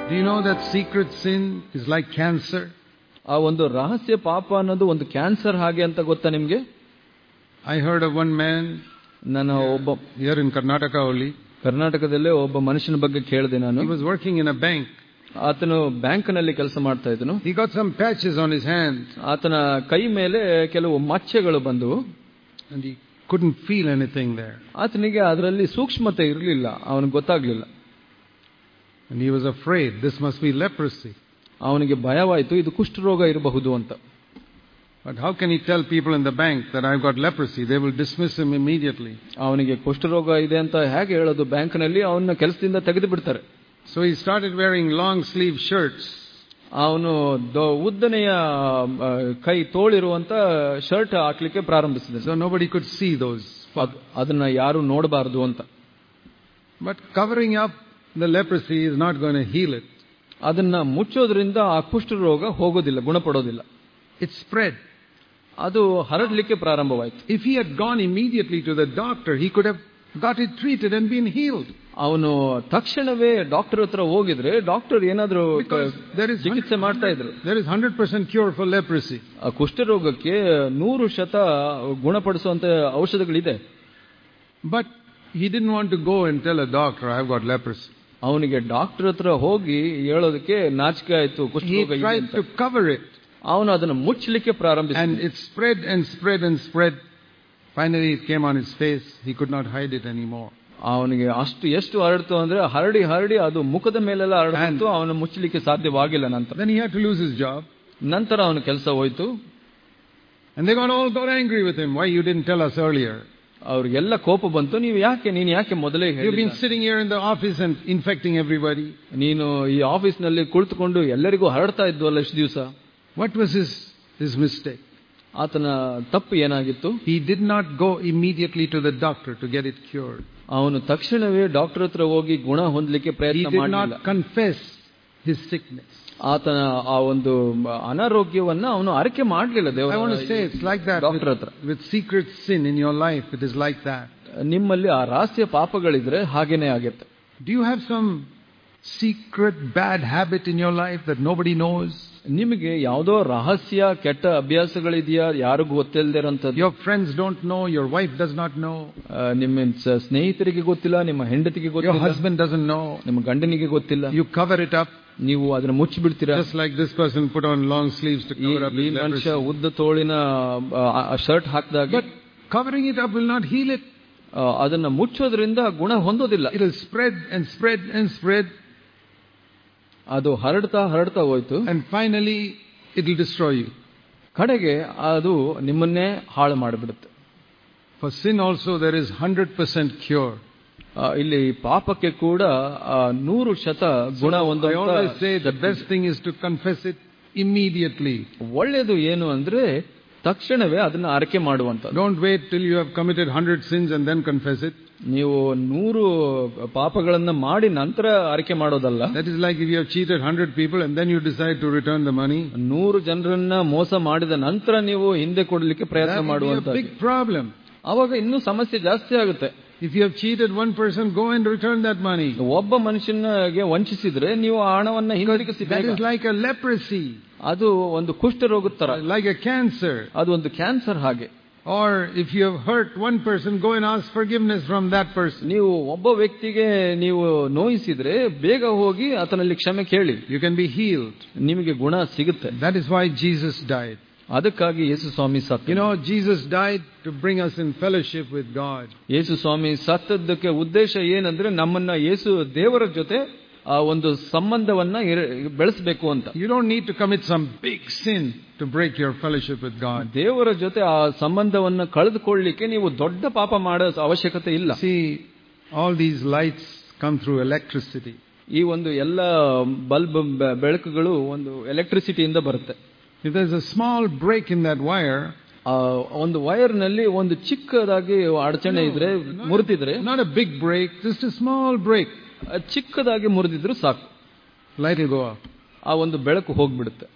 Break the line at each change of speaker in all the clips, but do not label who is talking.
Do you know that secret sin is like cancer?
ಆ ಒಂದು ರಹಸ್ಯ ಪಾಪ ಅನ್ನೋದು ಒಂದು ಕ್ಯಾನ್ಸರ್ ಹಾಗೆ ಅಂತ ಗೊತ್ತಾ ನಿಮ್ಗೆ
I heard of one man
ನಾನು ಒಬ್ಬ
here in Karnataka only.
ಕರ್ನಾಟಕದಲ್ಲೇ ಒಬ್ಬ ಮನುಷ್ಯನ ಬಗ್ಗೆ ಕೇಳಿದೆ ನಾನು
He was working in a bank.
ಆತನು ಬ್ಯಾಂಕ್ ನಲ್ಲಿ ಕೆಲಸ ಮಾಡ್ತಾ ಇದ್ದನು
He got some patches on his hand
ಆತನ ಕೈ ಮೇಲೆ ಕೆಲವು ಮಚ್ಚೆಗಳು ಬಂದವು
and he couldn't feel anything there.
ಆತನಿಗೆ ಅದರಲ್ಲಿ ಸೂಕ್ಷ್ಮತೆ ಇರಲಿಲ್ಲ ಅವನಿಗೆ ಗೊತ್ತಾಗ್ಲಿಲ್ಲ
And he was afraid this must be leprosy.
ಅವನಿಗೆ ಭಯವಾಯಿತು ಇದು ಕುಷ್ಠರೋಗ ಇರಬಹುದು ಅಂತ
But how can he tell people in the bank that I've got leprosy? They will dismiss him immediately.
ಅವನಿಗೆ ಕುಷ್ಠರೋಗ ಇದೆ ಅಂತ ಹೇಗೆ ಹೇಳೋದು ಬ್ಯಾಂಕ್ನಲ್ಲಿ ಅವನ್ನ ಕೆಲಸದಿಂದ ತೆಗೆದು ಬಿಡ್ತಾರೆ
So he started wearing long sleeve shirts
ಅವನು ದೊ- ಉದ್ದನೆಯ ಆ, ಕೈ ತೋಳಿರುವಂತ ಶರ್ಟ್ ಹಾಕ್ಲಿಕ್ಕೆ ಪ್ರಾರಂಭಿಸಿದ
so nobody could see those.
ಅದನ್ನ ಯಾರು ನೋಡಬಾರದು ಅಂತ
But covering up the leprosy is not going to heal it.
ಅದನ್ನ ಮುಚ್ಚೋದ್ರಿಂದ ಆ ಕುಷ್ಠರೋಗ ಹೋಗೋದಿಲ್ಲ ಗುಣಪಡೋದಿಲ್ಲ
It spread.
ಅದು ಹರಡ್ಲಿಕ್ಕೆ ಪ್ರಾರಂಭವಾಯಿತು
If he had gone immediately to the doctor, he could have got it treated and been healed.
ಅವನು ತಕ್ಷಣವೇ ಡಾಕ್ಟರ್ ಹತ್ರ ಹೋಗಿದ್ರೆ ಡಾಕ್ಟರ್ ಏನಾದ್ರೂ ಕ-
Because there is
ಚಿಕಿತ್ಸೆ ಮಾಡ್ತಾ ಇದ್ರು
there is 100% cure for leprosy.
ಆ ಕುಷ್ಠರೋಗಕ್ಕೆ ನೂರು ಶತ ಗುಣಪಡಿಸುವಂತ ಔಷಧಗಳಿದೆ
But he didn't want to go and tell a doctor, I've got leprosy.
ಅವನಿಗೆ ಡಾಕ್ಟರ್ ಹತ್ರ ಹೋಗಿ ಹೇಳೋದಕ್ಕೆ ನಾಚಿಕೆ ಆಯ್ತು
He
ಕುಷ್ಠರೋಗ ಇದೆ
tried
ಅಂತ.
to cover it.
ಅವನು ಅದನ್ನು ಮುಚ್ಚಲಿಕ್ಕೆ ಪ್ರಾರಂಭಿಸಿದ
And it spread and spread and spread. Finally, it came on his face. He could not hide it anymore.
ಅವನಿಗೆ ಅಷ್ಟು ಎಷ್ಟು ಹರಡ್ತು ಅಂದ್ರೆ ಹರಡಿ ಹರಡಿ ಅದು ಮುಖದ ಮೇಲೆಲ್ಲ ಹರಡಿತು ಅವನು ಮುಚ್ಚಲಿಕ್ಕೆ ಸಾಧ್ಯವಾಗಿಲ್ಲ ನಂತರ
Then he had to lose his job.
ನಂತರ ಅವನ ಕೆಲಸ ಹೋಯ್ತು
And they got all got angry with him. Why you didn't tell us earlier?
ಅವ್ರಿಗೆಲ್ಲ ಕೋಪ ಬಂತು ನೀವು ಯಾಕೆ ನೀನು ಯಾಕೆ ಮೊದಲೇ
You've
ಹೇಳಿಲ್ಲ?
been sitting here in the office and infecting everybody.
ನೀನು ಈ ಆಫೀಸ್ ನಲ್ಲಿ ಕುಳಿತುಕೊಂಡು ಎಲ್ಲರಿಗೂ ಹರಡ್ತಾ ಇದ್ವಲ್ಲ ಇಷ್ಟು ದಿವಸ
What was his, his mistake?
ಆತನ ತಪ್ಪು ಏನಾಗಿತ್ತು
He did not go immediately to the doctor to get it cured.
ಅವನು ತಕ್ಷಣವೇ ಡಾಕ್ಟರ್ ಹತ್ರ ಹೋಗಿ ಗುಣ ಹೊಂದಲಿಕ್ಕೆ
He
ಪ್ರಯತ್ನ
did
ಮಾಡಲಿಲ್ಲ
not confess his sickness.
ಆತನ ಆ ಒಂದು ಅನಾರೋಗ್ಯವನ್ನ ಅವನು ಅರಿಕೆ ಮಾಡಲಿಲ್ಲ
I want to say it's like that
doctor ಹತ್ರ
with, with secret sin in your life. It is like that.
ನಿಮ್ಮಲ್ಲಿ ಆ ರಹಸ್ಯ ಪಾಪಗಳಿದ್ರೆ ಹಾಗೇನೆ ಆಗುತ್ತೆ
Do you have some secret bad habit in your life that nobody knows?
ನಿಮಗೆ ಯಾವುದೋ ರಹಸ್ಯ ಕೆಟ್ಟ ಅಭ್ಯಾಸಗಳಿದೆಯಾ ಯಾರಿಗೂ ಗೊತ್ತಿಲ್ಲದಿರೋಂಥದ್ದು
Your friends don't know, your wife does not know,
ನಿಮ್ಮ ಸ- ಸ್ನೇಹಿತರಿಗೆ ಗೊತ್ತಿಲ್ಲ ನಿಮ್ಮ ಹೆಂಡತಿಗೆ
your
ಗೊತ್ತಿಲ್ಲ
husband doesn't know.
ನಿಮ್ಮ ಗಂಡನಿಗೆ ಗೊತ್ತಿಲ್ಲ
You cover it up,
ನೀವು ಅದನ್ನ ಮುಚ್ಚಿಬಿಡ್ತೀರಾ
just like this person put on long sleeves to
ಈ
cover up
ಈ
his
ಮನುಷ್ಯ
leprosy.
ಉದ್ದ ತೋಳಿನ ಶರ್ಟ್ ಹಾಕಿದಾಗ
But covering it up will not heal it.
ಅದನ್ನ ಮುಚ್ಚೋದ್ರಿಂದ ಗುಣ ಹೊಂದೋದಿಲ್ಲ
It will spread and spread and spread,
ಅದು ಹರಡ್ತಾ ಹರಡ್ತಾ ಹೋಯ್ತು
and finally it will destroy you.
ಕಡೆಗೆ ಅದು ನಿಮ್ಮನ್ನೇ ಹಾಳು ಮಾಡಿಬಿಡುತ್ತೆ
For sin also there is 100% cure.
ಆ, ಇಲ್ಲಿ ಪಾಪಕ್ಕೆ ಕೂಡ ಆ, ನೂರು ಶತ ಗುಣ
I
ಒಂದು
always say the best thing is to confess it immediately.
ಒಳ್ಳೆಯದು ಏನು ಅಂದ್ರೆ ತಕ್ಷಣವೇ ಅದನ್ನ ಆರಕೆ ಮಾಡುವಂತ
Don't wait till you have committed 100 sins and then confess it.
ನೀವು ನೂರು ಪಾಪಗಳನ್ನ ಮಾಡಿ ನಂತರ ಆರಕೆ ಮಾಡೋದಲ್ಲ
That is like if you have cheated 100 people and then you decide to return the money.
ನೂರು ಜನರನ್ನ ಮೋಸ ಮಾಡಿದ ನಂತರ ನೀವು ಹಿಂದೆ ಕೊಡ್ಲಿಕ್ಕೆ ಪ್ರಯತ್ನ
That will be
ಮಾಡುವಂತ
a big problem.
ಅವಾಗ ಇನ್ನೂ ಸಮಸ್ಯೆ ಜಾಸ್ತಿ ಆಗುತ್ತೆ
If you have cheated one person, go and return that money.
ಒಬ್ಬ ಮನುಷ್ಯನಿಗೆ ವಂಚಿಸಿದ್ರೆ ನೀವು ಆ ಹಣವನ್ನ ಹಿಂದಿರುಗಿಸಿ
That
ಬೇಗ.
is like a leprosy,
ಅದು ಒಂದು ಕುಷ್ಠರೋಗದ ತರ
like a cancer.
ಅದು ಒಂದು ಕ್ಯಾನ್ಸರ್ ಹಾಗೆ
Or if you have hurt one person, go and ask forgiveness from that person.
ನೀವು ಒಬ್ಬ ವ್ಯಕ್ತಿಗೆ ನೀವು ನೋಯಿಸಿದ್ರೆ ಬೇಗ ಹೋಗಿ ಆತನಲ್ಲಿ ಕ್ಷಮೆ ಕೇಳಿ
You can be healed.
ನಿಮಗೆ ಗುಣ ಸಿಗುತ್ತೆ
That is why Jesus died.
ಅದಕ್ಕಾಗಿ ಯೇಸು ಸ್ವಾಮಿ ಸತ್ತ
You know, Jesus died to bring us in fellowship with God.
ಯೇಸು ಸ್ವಾಮಿ ಸತ್ತದ್ದಕ್ಕೆ ಉದ್ದೇಶ ಏನಂದ್ರೆ ನಮ್ಮನ್ನ ಯೇಸು ದೇವರ ಜೊತೆ ಆ ಒಂದು ಸಂಬಂಧವನ್ನ ಇರ- ಬೆಳೆಸಬೇಕು ಅಂತ
You don't need to commit some big sin to break your fellowship with God.
ದೇವರ ಜೊತೆ ಆ ಸಂಬಂಧವನ್ನ ಕಳೆದುಕೊಳ್ಳಿಕ್ಕೆ ನೀವು ದೊಡ್ಡ ಪಾಪ ಮಾಡೋ ಅವಶ್ಯಕತೆ ಇಲ್ಲ
See, all these lights come through electricity.
ಈ ಒಂದು ಎಲ್ಲ ಬಲ್ಬ್ ಬೆ- ಬೆಳಕುಗಳು ಒಂದು ಎಲೆಕ್ಟ್ರಿಸಿಟಿಯಿಂದ ಬರುತ್ತೆ
If there's a small break in that wire,
ಆ ಒಂದು ವೈರ್ ನಲ್ಲಿ ಒಂದು ಚಿಕ್ಕದಾಗಿ ಅಡಚಣೆ ಇದ್ರೆ ಮುರಿದಿದ್ರೆ
not a big break, just a small break,
ಚಿಕ್ಕದಾಗಿ ಮುರಿದಿದ್ರು ಸಾಕು
light will go off.
ಆ ಒಂದು ಬೆಳಕು ಹೋಗ್ಬಿಡುತ್ತೆ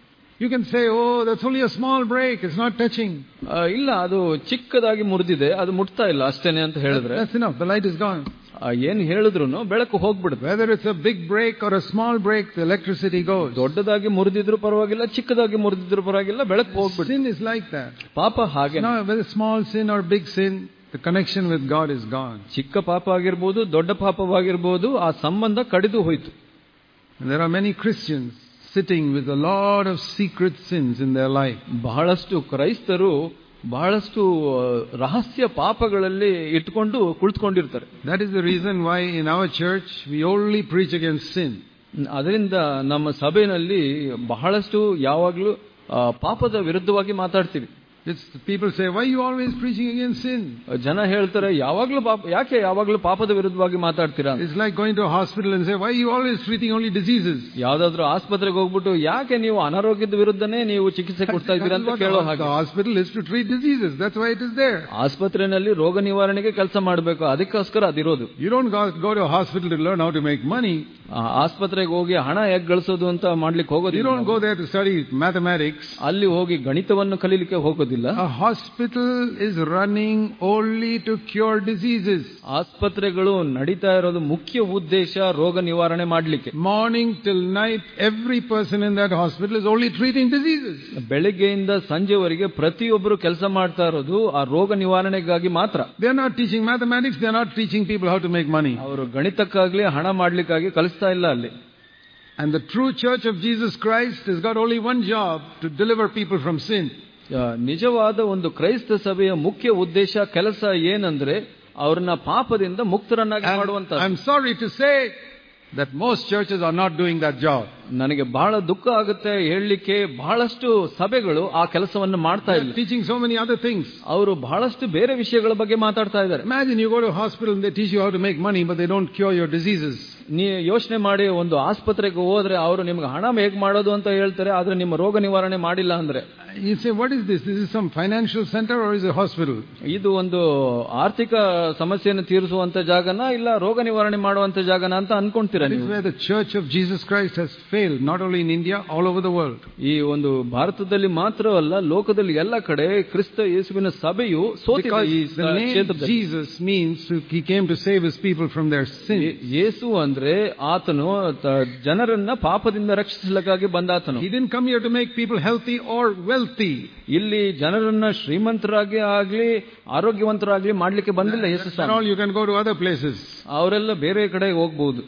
You can say, oh, that's only a small break. It's not touching.
ಆ, ಇಲ್ಲ ಅದು ಚಿಕ್ಕದಾಗಿ ಮುರಿದಿದೆ ಅದು ಮುಟ್ತಾ ಇಲ್ಲ ಅಷ್ಟೇನೆ ಅಂತ ಹೇಳಿದ್ರೆ
That's enough. The light is gone.
ಆ, ಏನ್ ಹೇಳಿದ್ರು ಬೆಳಕು ಹೋಗ್ಬಿಡುತ್ತೆ
Whether it's a big break or a small break, the electricity goes.
ದೊಡ್ಡದಾಗಿ ಮುರಿದಿದ್ರು ಪರವಾಗಿಲ್ಲ ಚಿಕ್ಕದಾಗಿ ಮುರಿದಿದ್ರು ಪರವಾಗಿಲ್ಲ ಬೆಳಕು ಹೋಗ್ಬಿಡುತ್ತೆ
Sin is like that.
ಪಾಪ ಹಾಗೆ
Now, whether small sin or big sin, the connection with God is gone.
ಚಿಕ್ಕ ಪಾಪ ಆಗಿರ್ಬೋದು ದೊಡ್ಡ ಪಾಪವಾಗಿರ್ಬೋದು ಆ ಸಂಬಂಧ ಕಡಿದು ಹೋಯ್ತು
And there are many Christians sitting with a lot of secret sins in their life.
ಬಹಳಷ್ಟು ಕ್ರೈಸ್ತರು ಬಹಳಷ್ಟು ಆ, ರಹಸ್ಯ ಪಾಪಗಳಲ್ಲಿ ಇಟ್ಕೊಂಡು ಕುಳಿತುಕೊಂಡಿರ್ತಾರೆ
That is the reason why in our church we only preach against sin.
ಅದರಿಂದ ನಮ್ಮ ಸಭೆಯಲ್ಲಿ ಬಹಳಷ್ಟು ಯಾವಾಗ್ಲೂ ಆ, ಪಾಪದ ವಿರುದ್ಧವಾಗಿ ಮಾತಾಡ್ತೀವಿ
It's people say, why are you always preaching against sin?
ಜನ ಹೇಳ್ತಾರೆ ಯಾವಾಗ್ಲೂ ಪಾಪ ಯಾಕೆ ಯಾವಾಗ್ಲೂ ಪಾಪದ ವಿರುದ್ಧವಾಗಿ ಮಾತಾಡ್ತೀರಾ ಅಂತ.
It's like going to a hospital and say, why are you always treating only diseases?
ಯಾವ್ದಾದ್ರು ಆಸ್ಪತ್ರೆಗೆ ಹೋಗ್ಬಿಟ್ಟು ಯಾಕೆ ನೀವು ಅನಾರೋಗ್ಯದ ವಿರುದ್ಧನೇ ನೀವು ಚಿಕಿತ್ಸೆ ಕೊಡ್ತಾ ಇದ್ದೀರಾ ಅಂತ
That's what
ಕೇಳೋ
the
ಹಾಗೆ
hospital is to treat diseases. That's why it is there.
ಆಸ್ಪತ್ರೆಯಲ್ಲಿ ರೋಗ ನಿವಾರಣೆಗೆ ಕೆಲಸ ಮಾಡಬೇಕು ಅದಕ್ಕೋಸ್ಕರ ಅದಿರೋದು
You don't go, go to a hospital to learn how to make money.
ಆ ಆಸ್ಪತ್ರೆಗೆ ಹೋಗಿ ಹಣ ಹೇಗೆ ಗಳಿಸೋದು ಅಂತ ಮಾಡ್ಲಿಕ್ಕೆ
You
ಹೋಗೋದಿಲ್ಲ
don't go there to study mathematics.
ಅಲ್ಲಿ ಹೋಗಿ ಗಣಿತವನ್ನು ಕಲೀಲಿಕ್ಕೆ ಹೋಗೋದಿಲ್ಲ
A hospital is running only to cure diseases.
ಆಸ್ಪತ್ರೆಗಳು ನಡೀತಾ ಇರೋದು ಮುಖ್ಯ ಉದ್ದೇಶ ರೋಗ ನಿವಾರಣೆ ಮಾಡ್ಲಿಕ್ಕೆ
Morning till night, every person in that hospital is only treating diseases.
ಬೆಳಗ್ಗೆಯಿಂದ ಸಂಜೆವರೆಗೆ ಪ್ರತಿಯೊಬ್ಬರು ಕೆಲಸ ಮಾಡ್ತಾ ಇರೋದು ಆ ರೋಗ ನಿವಾರಣೆಗಾಗಿ ಮಾತ್ರ
They are not teaching mathematics, they are not teaching people how to make money.
ಅವರು ಗಣಿತಕ್ಕಾಗ್ಲಿ ಹಣ ಮಾಡ್ಲಿಕ್ಕಾಗಿ ಕಲಿಸ್ತಾ ಇಲ್ಲ ಅಲ್ಲಿ
And the true church of Jesus Christ has got only one job to deliver people from sin.
ಆ, ನಿಜವಾದ ಒಂದು ಕ್ರೈಸ್ತ ಸಭೆಯ ಮುಖ್ಯ ಉದ್ದೇಶ ಕೆಲಸ ಏನಂದ್ರೆ ಅವ್ರನ್ನ ಪಾಪದಿಂದ ಮುಕ್ತರನ್ನಾಗಿ
And
ಮಾಡುವಂತ
I'm sorry to say that most churches are not doing that job.
ನನಗೆ ಬಹಳ ದುಃಖ ಆಗುತ್ತೆ ಹೇಳಲಿಕ್ಕೆ ಬಹಳಷ್ಟು ಸಭೆಗಳು ಆ ಕೆಲಸವನ್ನು ಮಾಡ್ತಾ
They're
ಇಲ್ಲ
teaching so many other things.
ಅವರು ಬಹಳಷ್ಟು ಬೇರೆ ವಿಷಯಗಳ ಬಗ್ಗೆ ಮಾತಾಡ್ತಾ ಇದ್ದಾರೆ
Imagine you go to a hospital and they teach you how to make money, but they don't cure your diseases.
ನೀ ಯೋಚನೆ ಮಾಡಿ ಒಂದು ಆಸ್ಪತ್ರೆಗೆ ಹೋದ್ರೆ ಅವರು ನಿಮ್ಗೆ ಹಣ ಹೇಗ್ ಮಾಡೋದು ಅಂತ ಹೇಳ್ತಾರೆ ಆದ್ರೆ ನಿಮ್ಮ ರೋಗ ನಿವಾರಣೆ ಮಾಡಿಲ್ಲ ಅಂದ್ರೆ
You say, what is this? This is some financial center or is it a hospital?
ಇದು ಒಂದು ಆರ್ಥಿಕ ಸಮಸ್ಯೆಯನ್ನು ತೀರಿಸುವಂತ ಜಾಗನ ಇಲ್ಲ ರೋಗ ನಿವಾರಣೆ ಮಾಡುವಂತ ಜಾಗನ ಅಂತ ಅನ್ಕೊಂತೀರ
That is
ನೀವು
where the church of Jesus Christ has failed, not only in India, all over the world.
ಈ ಒಂದು ಭಾರತದಲ್ಲಿ ಮಾತ್ರವಲ್ಲ ಲೋಕದಲ್ಲಿ ಎಲ್ಲ ಕಡೆ ಕ್ರಿಸ್ತ ಯೇಸುವಿನ ಸಭೆಯು ಸೋತಿದೆ
Because
ಈ
the name
ಕ್ಷೇತ್ರದಲ್ಲಿ
Jesus means to, he came to save his people from their sin.
ಯೇ- ಯೇಸು ಅಂದ್ರೆ ಆತನು ತ- ಜನರನ್ನ ಪಾಪದಿಂದ ರಕ್ಷಿಸಲಿಕ್ಕಾಗಿ ಬಂದಾತನು
He didn't come here to make people healthy or wealthy.
ಇಲ್ಲಿ ಜನರನ್ನ ಶ್ರೀಮಂತರಾಗಿ ಆಗ್ಲಿ ಆರೋಗ್ಯವಂತರಾಗ್ಲಿ ಮಾಡ್ಲಿಕ್ಕೆ ಬಂದಿಲ್ಲ ಯೇಸು
And
Swami
all you can go to other places.
ಅವರೆಲ್ಲ ಬೇರೆ ಕಡೆ ಹೋಗ್ಬಹುದು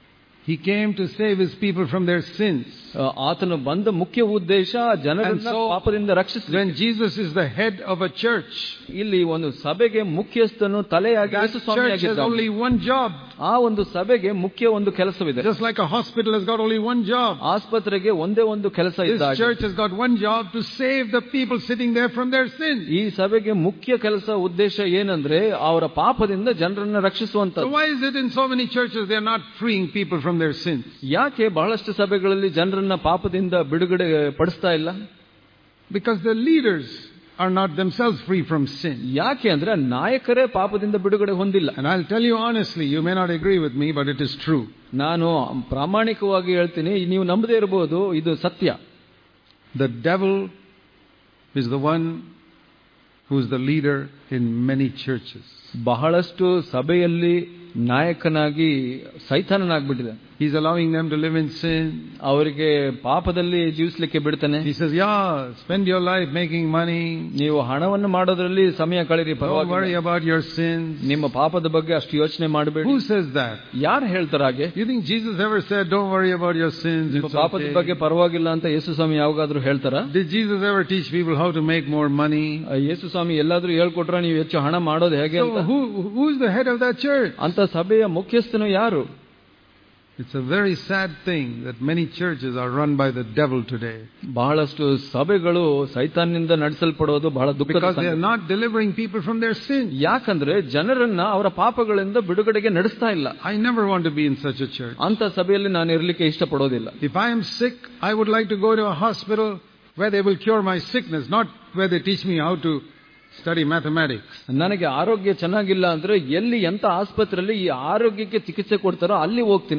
He came to save his people from their sins.
ಆ, ಆತನು ಬಂದ ಮುಖ್ಯ ಉದ್ದೇಶ ಜನರನ್ನ
And so-
ಪಾಪದಿಂದ ರಕ್ಷಿಸಲಿ
When Jesus is the head of a church,
ಇಲ್ಲಿ ಒಂದು ಸಭೆಗೆ ಮುಖ್ಯಸ್ಥನು ತಲೆಯಾಗಿ
that
Yesu Swami
church has
ಆಗಿದ್ದಾನೆ.
only one job.
ಆ ಒಂದು ಸಭೆಗೆ ಮುಖ್ಯ ಒಂದು ಕೆಲಸವಿದೆ
Just like a hospital has got only one job.
ಆಸ್ಪತ್ರೆಗೆ ಒಂದೇ ಒಂದು ಕೆಲಸ
This
ಇದ್ದಾಗ
church has got one job to save the people sitting there from their sins.
ಈ ಸಭೆಗೆ ಮುಖ್ಯ ಕೆಲಸ ಉದ್ದೇಶ ಏನಂದ್ರೆ ಅವರ ಪಾಪದಿಂದ ಜನರನ್ನ
So
ರಕ್ಷಿಸುವಂತ
why is it in so many churches they are not freeing people from their sins?
ಯಾಕೆ ಬಹಳಷ್ಟು ಸಭೆಗಳಲ್ಲಿ ಜನರನ್ನ ಪಾಪದಿಂದ ಬಿಡುಗಡೆ ಪಡಿಸ್ತಾ ಇಲ್ಲ
Because the leaders are not themselves free from sin.
ಯಾಕೆ ಅಂದ್ರೆ ನಾಯಕರೇ ಪಾಪದಿಂದ ಬಿಡುಗಡೆ ಹೊಂದಿಲ್ಲ
And I'll tell you honestly, you may not agree with me, but it is true.
ನಾನು ಪ್ರಾಮಾಣಿಕವಾಗಿ ಹೇಳ್ತೀನಿ ನೀವು ನಂಬದೇ ಇರಬಹುದು ಇದು ಸತ್ಯ
The devil is the one who is the leader in many churches.
ಬಹಳಷ್ಟು ಸಭೆಯಲ್ಲಿ ನಾಯಕನಾಗಿ ಸೈತಾನನಾಗ್ಬಿಟ್ಟಿದೆ
He's allowing them to live in sin.
ಅವರಿಗೆ ಪಾಪದಲ್ಲಿ ಜೀವಿಸ್ಲಿಕ್ಕೆ ಬಿಡ್ತಾನೆ
He says, yeah, spend your life making money.
ನೀವು ಹಣವನ್ನು ಮಾಡೋದ್ರಲ್ಲಿ ಸಮಯ ಕಳೀರಿ
Don't worry
ಪರವಾಗಿಲ್ಲ
about your sins.
ನಿಮ್ಮ ಪಾಪದ ಬಗ್ಗೆ ಅಷ್ಟು ಯೋಚನೆ ಮಾಡಬೇಡಿ
Who says that?
ಯಾರು ಹೇಳ್ತಾರ ಹಾಗೆ
You think Jesus ever said, don't worry about your sins?
ನಿಮ್ಮ
It's
ಪಾಪದ
okay.
ಬಗ್ಗೆ ಪರವಾಗಿಲ್ಲ ಅಂತ ಯೇಸು ಸ್ವಾಮಿ ಯಾವಾಗಾದ್ರೂ ಹೇಳ್ತಾರ
Did Jesus ever teach people how to make more money?
ಯೇಸು ಸ್ವಾಮಿ ಎಲ್ಲಾದ್ರೂ ಹೇಳ್ಕೊಟ್ರ ನೀವು ಹೆಚ್ಚು ಹಣ ಮಾಡೋದು ಹೇಗೆ
So
ಅಂತ
who, who's the head of that church?
ಅಂತ ಸಭೆಯ ಮುಖ್ಯಸ್ಥನು ಯಾರು
It's a very sad thing that many churches are run by the devil today.
ಬಹಳಷ್ಟು ಸಭೆಗಳು ಸೈತಾನ್ನಿಂದ ನಡೆಸಲ್ಪಡೋದು ಬಹಳ ದುಃಖದ
Because they are
ಸಂಗತಿ.
not delivering people from their sin.
ಯಾಕಂದ್ರೆ ಜನರನ್ನ ಅವರ ಪಾಪಗಳಿಂದ ಬಿಡುಗಡೆಗೆ ನಡೆಸ್ತಾ ಇಲ್ಲ
I never want to be in such a church.
ಅಂತ ಸಭೆಯಲ್ಲಿ ನಾನು ಇರ್ಲಿಕ್ಕೆ ಇಷ್ಟಪಡೋದಿಲ್ಲ
If I am sick, I would like to go to a hospital where they will cure my sickness, not where they teach me how to study mathematics.
ನನಗೆ ಆರೋಗ್ಯ ಚೆನ್ನಾಗಿಲ್ಲ ಅಂದ್ರೆ ಎಲ್ಲಿ ಎಂತ ಆಸ್ಪತ್ರೆಯಲ್ಲಿ ಈ ಆರೋಗ್ಯಕ್ಕೆ ಚಿಕಿತ್ಸೆ ಕೊಡ್ತಾರೋ ಅಲ್ಲಿ ಹೋಗ್ತೀನಿ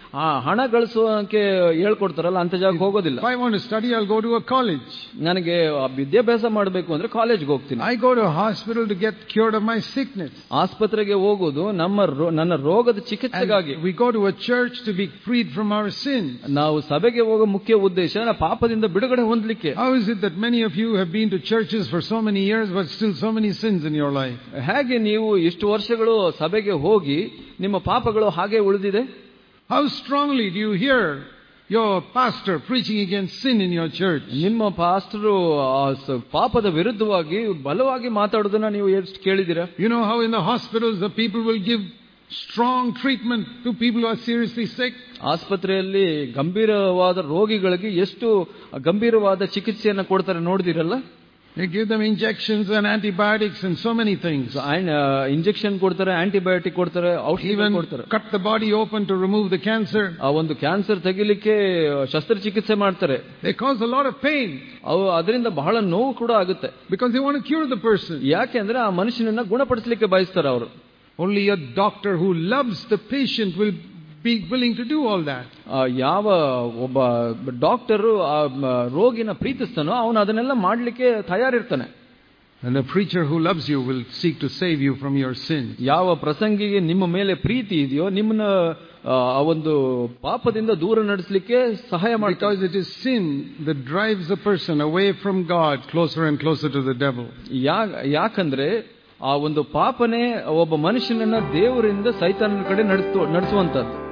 ಆ ಹಣ ಗಳಿಸೋಕೆ ಹೇಳ್ಕೊಡ್ತಾರಲ್ಲ ಅಂತ ಜಾಗಕ್ಕೆ ಹೋಗೋದಿಲ್ಲ
If I want to study, I'll go to a college.
ನನಗೆ ಆ ವಿದ್ಯಾಭ್ಯಾಸ ಮಾಡಬೇಕು ಅಂದ್ರೆ ಕಾಲೇಜ್ಗೆ ಹೋಗ್ತೀನಿ
I go to a hospital to get cured of my sickness.
ಆಸ್ಪತ್ರೆಗೆ ಹೋಗೋದು ನಮ್ಮ ರೋ- ನನ್ನ ರೋಗದ ಚಿಕಿತ್ಸೆಗಾಗಿ
And we go to a church to be freed from our sins.
ನಾವು ಸಭೆಗೆ ಹೋಗೋ ಮುಖ್ಯ ಉದ್ದೇಶ ನಾ ಪಾಪದಿಂದ ಬಿಡುಗಡೆ ಹೊಂದಲಿಕ್ಕೆ
How is it that many of you have been to churches for so many years but still so many sins in your life?
ಹೇಗೆ ನೀವು ಇಷ್ಟು ವರ್ಷಗಳು ಸಭೆಗೆ ಹೋಗಿ ನಿಮ್ಮ ಪಾಪಗಳು ಹಾಗೆ ಉಳಿದಿದೆ
How strongly do you hear your pastor preaching against sin in your church?
ನಿಮ್ಮ ಪಾಸ್ಟರು ಆ ಸ- ಪಾಪದ ವಿರುದ್ಧವಾಗಿ ಬಲವಾಗಿ ಮಾತಾಡೋದನ್ನ ನೀವು ಎಷ್ಟು ಕೇಳಿದ್ದೀರಾ
You know how in the hospitals the people will give strong treatment to people who are seriously sick?
ಆಸ್ಪತ್ರೆಯಲ್ಲಿ ಗಂಭೀರವಾದ ರೋಗಿಗಳಿಗೆ ಎಷ್ಟು ಗಂಭೀರವಾದ ಚಿಕಿತ್ಸೆಯನ್ನ ಕೊಡ್ತಾರೆ ನೋಡಿದಿರಲ್ಲ
They give them injections and antibiotics and so many things.
Injection ಕೊಡ್ತಾರೆ ಆಂಟಿಬಯೋಟಿಕ್ ಕೊಡ್ತಾರೆ ಔಷಧಿ
Even
ಕೊಡ್ತಾರೆ
cut the body open to remove the cancer.
ಆ ಒಂದು ಕ್ಯಾನ್ಸರ್ ತೆಗಿಲಿಕ್ಕೆ ಶಸ್ತ್ರಚಿಕಿತ್ಸೆ ಮಾಡ್ತಾರೆ
They cause a lot of pain
ಅವು ಅದರಿಂದ ಬಹಳ ನೋವು ಕೂಡ ಆಗುತ್ತೆ
because they want to cure the person.
ಯಾಕೆಂದ್ರೆ ಆ ಮನುಷ್ಯನನ್ನ ಗುಣಪಡಿಸಲಿಕ್ಕೆ ಬಯಸ್ತಾರೆ ಅವರು
Only a doctor who loves the patient will be willing to do all that.
ಆ, ಯಾವ ಒಬ್ಬ ಡಾಕ್ಟರು ಆ ಮ, ರೋಗಿನ ಪ್ರೀತಿಸ್ತಾನೋ ಅವನು ಅದನ್ನೆಲ್ಲ ಮಾಡ್ಲಿಕ್ಕೆ ತಯಾರಿರ್ತಾನೆ
And a preacher who loves you will seek to save you from your sins.
ಯಾವ ಪ್ರಸಂಗಿಗೆ ನಿಮ್ಮ ಮೇಲೆ ಪ್ರೀತಿ ಇದೆಯೋ ನಿಮ್ಮನ್ನ ಆ, ಆ ಒಂದು ಪಾಪದಿಂದ ದೂರ ನಡೆಸಲಿಕ್ಕೆ ಸಹಾಯ ಮಾಡ್ತಾರೆ
Because it is sin that drives a person away from God closer and closer to the devil.
ಯಾ- ಯಾಕಂದ್ರೆ ಆ ಒಂದು ಪಾಪನೇ ಒಬ್ಬ ಮನುಷ್ಯನನ್ನ ದೇವರಿಂದ ಸೈತಾನನ ಕಡೆ ನಡೆಸುವ ನಡೆಸುವಂತದ್ದು